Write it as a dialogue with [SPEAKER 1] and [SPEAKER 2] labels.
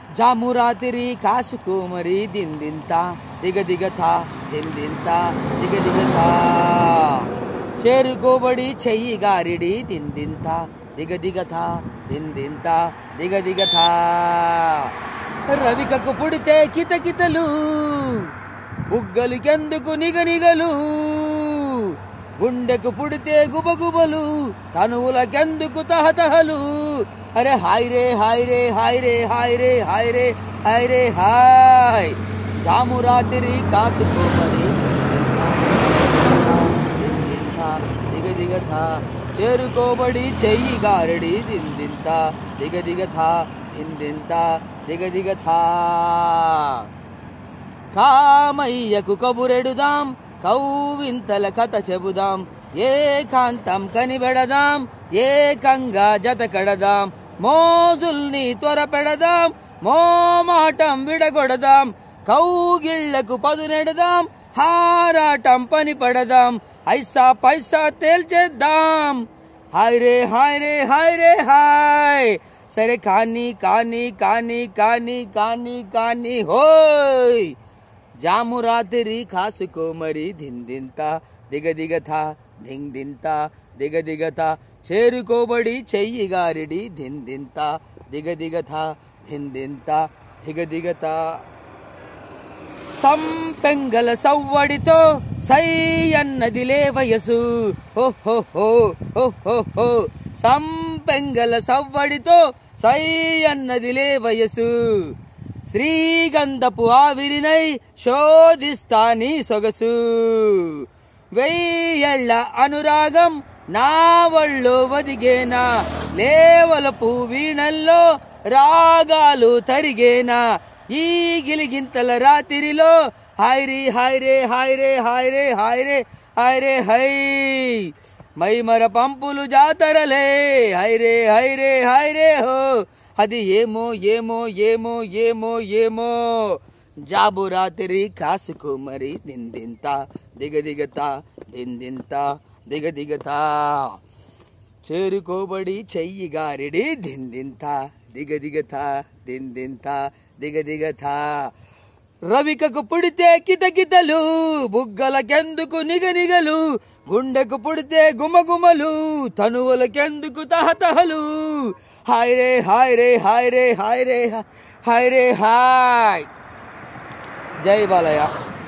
[SPEAKER 1] జామురాతిరి కాసుకోమరి దిందింత దిగదిగత దిందింత దిగదిగత చేరుకోబడి చెయ్యి గారిడి దిందింత దిగదిగత దిందింత దిగదిగత రవికకు పుడితే కితకితలు బుగ్గలికెందుకు నిగనిగలు గుండెకు పుడితే గుబగుబలు తనువులకెందుకు తహతహలు అరే హాయ్ రే హాయ్ రే హాయ్ రే హాయ్ రే హాయ్ రే హాయ్ రే హాయ్ జాము రాత్రి కాసుకోమని దిందింత దిగదిగత చేరుకోబడి చెయ్యి గారడి దిందింత దిగదిగత దిందింత దిగదిగత కామయ్యకు కబురెడుదాం కౌవింతల కథ చెబుదాం ఏకాంతం కనిబెడదాం ఏకంగా జత కడదాం మోజుల్ని త్వరపెడదాం మోమాటం విడగొడదాం కౌగిళ్లకు పదునెడదాం హారాటం పని పడదాం ఐసా పైసా తేల్చేద్దాం హాయ్ రే హాయ్ రే హాయ్ రే హాయ్ సరే కానీ కానీ కానీ కానీ కానీ కానీ హోయ్ జాము రాత్రి కాసుకో మరి దిందింత దిగదిగత దిందింత దిగదిగత చేరుకోబడి చెయ్యి గారిడి దిందింత దిగదిగత దిందింత దిగదిగత సంపెంగల సవ్వడితో సై అన్నదిలే వయసు హో హో హో హో హో హో సంపెంగల సవ్వడితో సై అన్నదిలే వయసు శ్రీగంధపు ఆవిరినై శోధిస్తా నీ సొగసు వెయ్యేళ్ల అనురాగం నా ఒళ్ళో వదిగేనా లేవలపు వీణల్లో రాగాలు తరిగేనా ఈ గిలిగింతల రాత్రిలో హాయ్ రే హాయ్ రే హాయ్ రే హాయ్ రే హాయ్ రే హాయ్ రే హై మైమర పంపులు జాతరలే హై రే హై రే హాయ్ రే హో అది ఏమో ఏమో ఏమో ఏమో ఏమో జాబు రాత్రి కాసుకో మరి దిందింత దిగదిగత దిందింత దిగదిగత చేరుకోబడి చెయ్యి గారిడి దిందింత దిగదిగత దిందింత దిగదిగత రవికకు పుడితే కితకితలు బుగ్గలకెందుకు నిగనిగలు గుండెకు పుడితే గుమగుమలు తనువులకెందుకు తహతహలు హాయ్ రే హాయ్ రే హాయ్ రే హాయ్ రే హాయ్ రే హాయ్ జై బాలయ్య